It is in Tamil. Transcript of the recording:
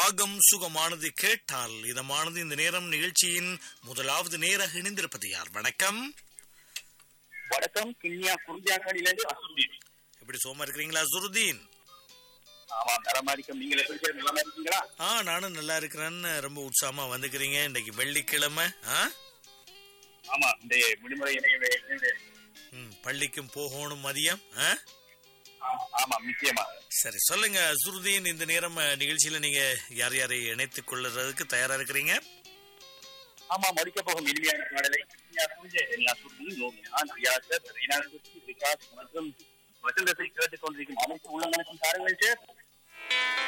ராகம் சுகமானது கேட்டால் இதமானது இந்த நேரம் நிகழ்ச்சியின் முதலாவது நேராக இணைந்திருப்பது யார் வணக்கம் வணக்கம் கிண்ணியா குறிஞ்சாங்கடியிலிருந்து அசுதீன் எப்படி சோமா இருக்கிறீங்களா சுருதீன் ஆமா நலமாரிக்கம் நீங்கள் எப்படி சார் நலமா இருக்கீங்களா ஆ நானும் நல்லா இருக்கிறேன்னு ரொம்ப உற்சாகமா வந்துக்கிறீங்க இன்னைக்கு வெள்ளிக்கிழமை ஆ ஆமா இந்த விடுமுறை இணைய இணைய- ம், பள்ளிக்கும் போகணும் மதியம் ஆ ஆமா, ஆமா நிச்சயமா சரி சொல்லுங்க சுருதீன் இந்த நேரம் அஹ், நிகழ்ச்சியில நீங்க யார் யாரை இணைத்துக் கொள்றதுக்கு தயாரா இருக்கிறீங்க ஆமா முடிக்க போகும் இனிமையான பாடலை கிண்ணியா குறிஞ்சை அசுதீன் யோகியான் ரியாசத் ரீனாசுத்தி விகாஸ் மற்றும் வசந்தத்தை கேட்டுக் கொண்டிருக்கும் அனைத்து உள்ளங்களுக்கும் பாருங்கள் சார்